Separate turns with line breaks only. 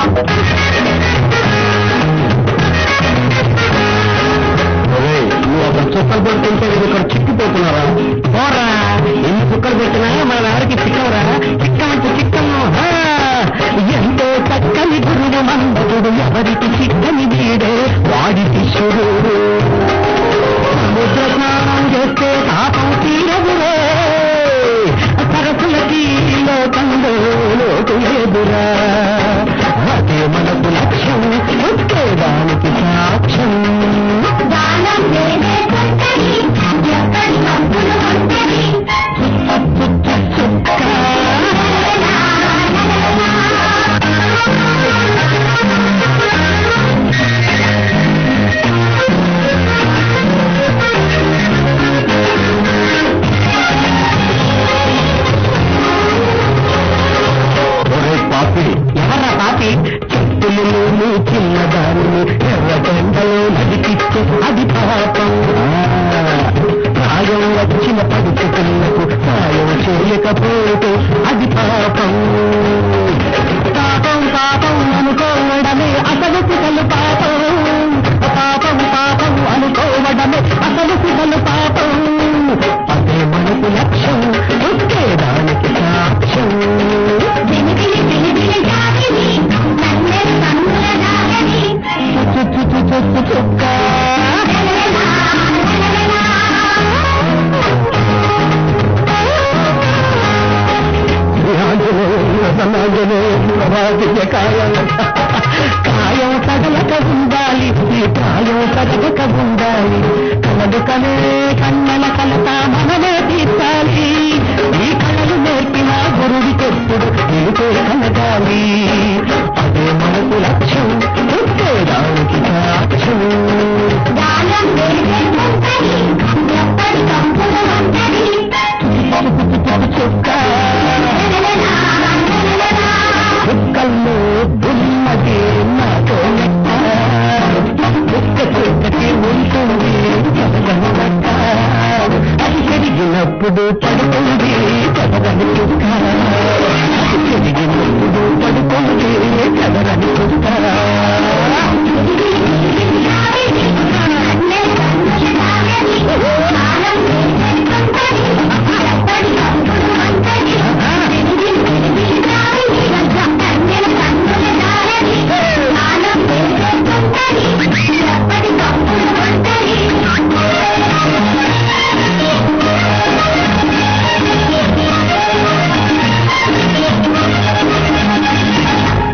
ఒరేయ్, నువ్వు అక్కడ చుక్కలు పెడుతుంటే ఇది ఇక్కడ చిక్కిపోతున్నారా పోరా ఎన్ని చుక్కలు పెట్టినా మన ఎవరికి చిక్కవరా చిక్కమంటే చిక్కము హా! ఎంతో చక్కని గురువు మందకుడు ఎవరికి చిక్కని వీడే వాడి శిష్యుడు సముద్ర స్నానం చేస్తే పాపం తీరదురే సరసులకి లోకంలో లోటు లేదురా అదే మనకు లక్ష్యం వచ్చేదానికి సాక్ష్యం
దానం లేదే కొత్తది ఎక్కడి మబ్బులు కొత్తది
ఒరే పాపి ఎవరా పాపి చెట్టులు నువ్వు చిన్నదాన్ని ఎర్రగంటలో నడిపిస్తే అది పాపం ప్రాయం వచ్చిన పడుచు పిల్లకు సాయం చేయకపోతే అది పాపం పాపం పాపం అనుకోవడమే అసలు సిగలు పాపం పాపం పాపం అనుకోవడమే అసలు సిగలు పాపం అదే మనకు లక్ష్యం వచ్చేదానికి సాక్ష్యం
వెనుకలి వెనుకలి జాగిని నన్నెరు కన్నుల జాగని
చుచ్చు చుచ్చు చుక్క కాయం కాయం తగలక ఉండాలి ఈ ప్రాయం తగలక ఉండాలి కలలు కలే కన్నల కలత మనమే తీర్చాలి ఈ కళలు నేర్పిన గురుడి చెప్పుడు నీకే కలగాలి అదే